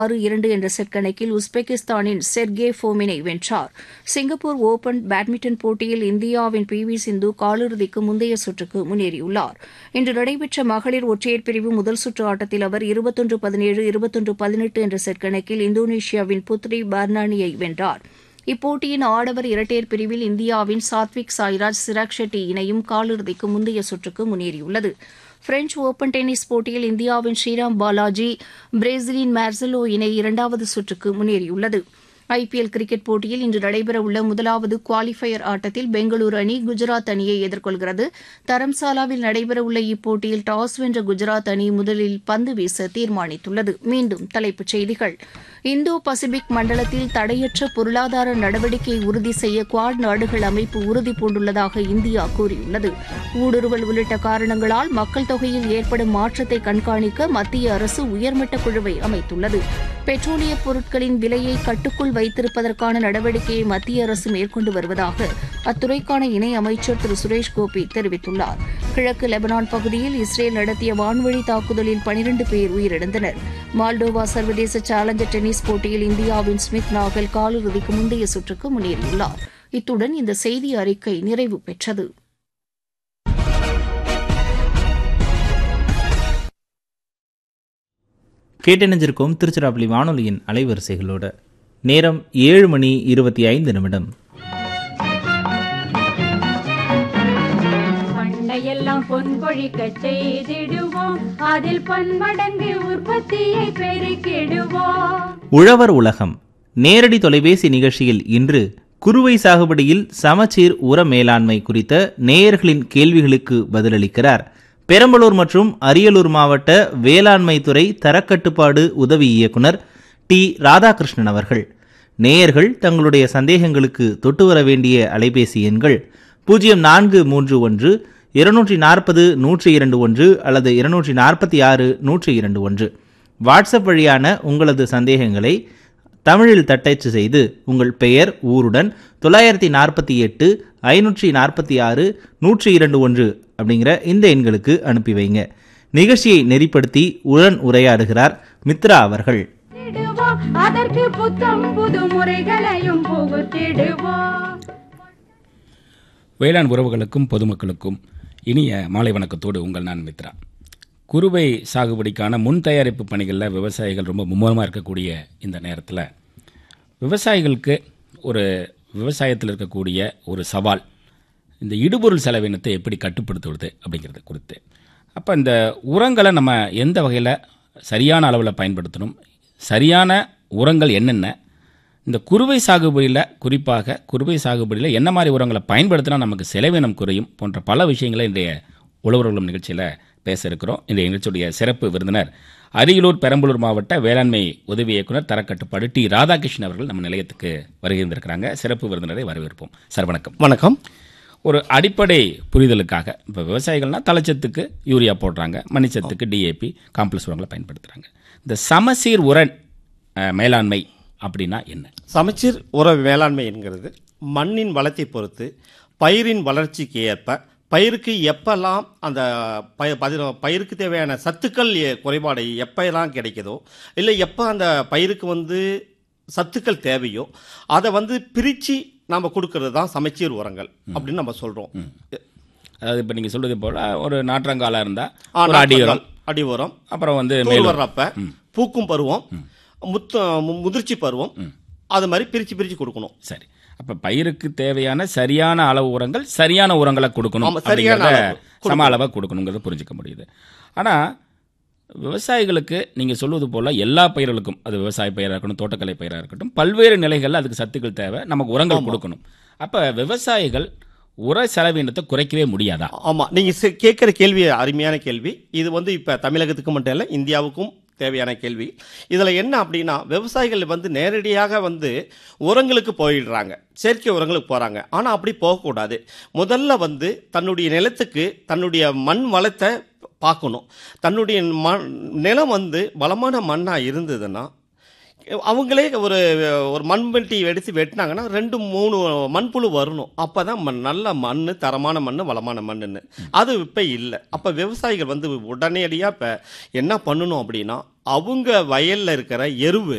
ஆறு இரண்டு என்ற செட் கணக்கில் உஸ்பெகிஸ்தானின் செர்கே ஃபோமினை வென்றார் சிங்கப்பூர் ஓபன் பேட்மிண்டன் போட்டியில் இந்தியாவின் பி வி சிந்து காலிறுதிக்கு முந்தைய சுற்றுக்கு முன்னேறியுள்ளார் இன்று நடைபெற்ற மகளிர் ஒற்றையர் பிரிவு முதல் சுற்று ஆட்டத்தில் அவர் இருபத்தொன்று பதினேழு இருபத்தொன்று பதினெட்டு என்ற செட் கணக்கில் இந்தோனேஷியாவின் புத்ரி பர்னானியை வென்றார் இப்போட்டியின் ஆடவர் இரட்டையர் பிரிவில் இந்தியாவின் சாத்விக் சாய்ராஜ் சிராக் ஷெட்டி இணையும் காலிறுதிக்கு முந்தைய சுற்றுக்கு முன்னேறியுள்ளது பிரெஞ்ச் ஓபன் டென்னிஸ் போட்டியில் இந்தியாவின் ஸ்ரீராம் பாலாஜி பிரேசிலின் மார்சலோ இணை இரண்டாவது சுற்றுக்கு முன்னேறியுள்ளது ஐபிஎல் கிரிக்கெட் போட்டியில் இன்று நடைபெறவுள்ள முதலாவது குவாலிஃபயர் ஆட்டத்தில் பெங்களூரு அணி குஜராத் அணியை எதிர்கொள்கிறது தரம்சாலாவில் நடைபெறவுள்ள இப்போட்டியில் டாஸ் வென்ற குஜராத் அணி முதலில் பந்து வீச தீர்மானித்துள்ளது மீண்டும் தலைப்புச் செய்திகள் இந்தோ பசிபிக் மண்டலத்தில் தடையற்ற பொருளாதார நடவடிக்கையை உறுதி செய்ய குவாட் நாடுகள் அமைப்பு உறுதி பூண்டுள்ளதாக இந்தியா கூறியுள்ளது ஊடுருவல் உள்ளிட்ட காரணங்களால் மக்கள் தொகையில் ஏற்படும் மாற்றத்தை கண்காணிக்க மத்திய அரசு உயர்மட்ட குழுவை அமைத்துள்ளது பெட்ரோலிய பொருட்களின் விலையை கட்டுக்குள் வைத்திருப்பதற்கான நடவடிக்கையை மத்திய அரசு மேற்கொண்டு வருவதாக அத்துறைக்கான இணை அமைச்சர் திரு சுரேஷ் கோபி தெரிவித்துள்ளார் கிழக்கு லெபனான் பகுதியில் இஸ்ரேல் நடத்திய வான்வழி தாக்குதலில் பனிரண்டு பேர் உயிரிழந்தனர் மால்டோவா சர்வதேச சேலஞ்சர் டென்னிஸ் போட்டியில் இந்தியாவின் ஸ்மித் நாகல் காலிறுதிக்கு முந்தைய சுற்றுக்கு முன்னேறியுள்ளார் இத்துடன் இந்த செய்தி அறிக்கை நிறைவு பெற்றது கேட்டணிஞ்சிருக்கும் திருச்சிராப்பள்ளி வானொலியின் அலைவரிசைகளோட நேரம் ஏழு மணி இருபத்தி ஐந்து நிமிடம் பண்டையெல்லாம் பொன் கொழிக்க செய்திடுவோம் அதில் பன்மடங்கு உற்பத்தியை பெருக்கிடுவோம் உழவர் உலகம் நேரடி தொலைபேசி நிகழ்ச்சியில் இன்று குறுவை சாகுபடியில் சமச்சீர் உர மேலாண்மை குறித்த நேயர்களின் கேள்விகளுக்கு பதிலளிக்கிறார் பெரம்பலூர் மற்றும் அரியலூர் மாவட்ட வேளாண்மை துறை தரக்கட்டுப்பாடு உதவி இயக்குனர் டி ராதாகிருஷ்ணன் அவர்கள் நேயர்கள் தங்களுடைய சந்தேகங்களுக்கு தொட்டு வர வேண்டிய அலைபேசி எண்கள் பூஜ்ஜியம் நான்கு மூன்று ஒன்று இருநூற்றி நாற்பது நூற்றி இரண்டு ஒன்று அல்லது இருநூற்றி நாற்பத்தி ஆறு நூற்றி இரண்டு ஒன்று வாட்ஸ்அப் வழியான உங்களது சந்தேகங்களை தமிழில் தட்டச்சு செய்து உங்கள் பெயர் ஊருடன் தொள்ளாயிரத்தி நாற்பத்தி எட்டு ஐநூற்றி நாற்பத்தி ஆறு நூற்றி இரண்டு ஒன்று அப்படிங்கிற இந்த எண்களுக்கு அனுப்பி வைங்க நிகழ்ச்சியை நெறிப்படுத்தி உடன் உரையாடுகிறார் மித்ரா அவர்கள் திடுவோம் அதற்கு புத்தம் புது முறைகளையும் புகுத்திடுவோம் வேளாண் உறவுகளுக்கும் பொதுமக்களுக்கும் இனிய மாலை வணக்கத்தோடு உங்கள் நான் மித்ரா குறுவை சாகுபடிக்கான முன் தயாரிப்பு பணிகளில் விவசாயிகள் ரொம்ப மும்முரமாக இருக்கக்கூடிய இந்த நேரத்தில் விவசாயிகளுக்கு ஒரு விவசாயத்தில் இருக்கக்கூடிய ஒரு சவால் இந்த இடுபொருள் செலவினத்தை எப்படி கட்டுப்படுத்துவது அப்படிங்கிறது குறித்து அப்போ இந்த உரங்களை நம்ம எந்த வகையில் சரியான அளவில் பயன்படுத்தணும் சரியான உரங்கள் என்னென்ன இந்த குறுவை சாகுபடியில் குறிப்பாக குறுவை சாகுபடியில் என்ன மாதிரி உரங்களை பயன்படுத்தினா நமக்கு செலவினம் குறையும் போன்ற பல விஷயங்களை இன்றைய உழவர்களும் நிகழ்ச்சியில் பேச இருக்கிறோம் இந்த நிகழ்ச்சியுடைய சிறப்பு விருந்தினர் அரியலூர் பெரம்பலூர் மாவட்ட வேளாண்மை உதவி இயக்குனர் தரக்கட்டுப்பாடு டி ராதாகிருஷ்ணன் அவர்கள் நம்ம நிலையத்துக்கு வருகின்றிருக்கிறாங்க சிறப்பு விருந்தினரை வரவேற்போம் சார் வணக்கம் வணக்கம் ஒரு அடிப்படை புரிதலுக்காக இப்போ விவசாயிகள்னா தலைச்சத்துக்கு யூரியா போடுறாங்க மணிச்சத்துக்கு டிஏபி காம்ப்ளெக்ஸ் உரங்களை பயன்படுத்துகிறாங்க இந்த சமசீர் உர அஹ், மேலாண்மை அப்படின்னா என்ன சமச்சீர் உர மேலாண்மை என்கிறது மண்ணின் வளத்தை பொறுத்து பயிரின் வளர்ச்சிக்கு ஏற்ப பயிருக்கு எப்பெல்லாம் அந்த பய பதி- பயிருக்கு தேவையான சத்துக்கள் எ- குறைபாடு எப்பெல்லாம் கிடைக்குதோ இல்லை எப்போ அந்த பயிருக்கு வந்து சத்துக்கள் தேவையோ அதை வந்து பிரித்து நம்ம கொடுக்கறது தான் சமச்சீர் உரங்கள் அப்படின்னு நம்ம சொல்கிறோம் அதாவது இப்போ நீங்கள் சொல்றது போல ஒரு நாற்றங்காலாக இருந்தால் ஒரு அடி உரம் அடி உரம் அப்புறம் வந்து தூர் மேல் வர்றப்ப பூக்கும் பருவம் முத்து மு- முதிர்ச்சி பருவம் அது மாதிரி பிரித்து பிரித்து கொடுக்கணும் சரி அப்ப பயிருக்கு தேவையான சரியான அளவு உரங்கள் சரியான உரங்களை கொடுக்கணும் ஆமா, சரியான அப்படிங்கிறத அளவு சம அளவை கொடுக்கணுங்கிறத புரிஞ்சுக்க முடியுது ஆனா விவசாயிகளுக்கு நீங்க சொல்வது போல எல்லா பயிர்களுக்கும் அது விவசாய பயிராக இருக்கட்டும் தோட்டக்கலை பயிராக இருக்கட்டும் பல்வேறு நிலைகள்ல அதுக்கு சத்துக்கள் தேவை நமக்கு உரங்கள் கொடுக்கணும் அப்ப விவசாயிகள் உர செலவினத்தை குறைக்கவே முடியாதா ஆமாம் நீங்கள் கேட்குற கேள்வி அருமையான கேள்வி இது வந்து இப்போ தமிழகத்துக்கு மட்டும் இல்லை இந்தியாவுக்கும் தேவையான கேள்வி இதில் என்ன அப்படின்னா விவசாயிகள் வந்து நேரடியாக வந்து உரங்களுக்கு போயிடுறாங்க செயற்கை உரங்களுக்கு போகிறாங்க ஆனால் அப்படி போகக்கூடாது முதல்ல வந்து தன்னுடைய நிலத்துக்கு தன்னுடைய மண் வளத்தை பார்க்கணும் தன்னுடைய மண் நிலம் வந்து வளமான மண்ணாக இருந்ததுன்னா அவங்களே ஒரு ஒரு மண்வெட்டி எடுத்து வெட்டினாங்கன்னா ரெண்டு மூணு மண்புழு வரணும் அப்போ தான் மண் நல்ல மண் தரமான மண் வளமான மண்ணுன்னு அது இப்போ இல்லை அப்போ விவசாயிகள் வந்து உடனடியாக இப்போ என்ன பண்ணணும் அப்படின்னா அவங்க வயலில் இருக்கிற எருவு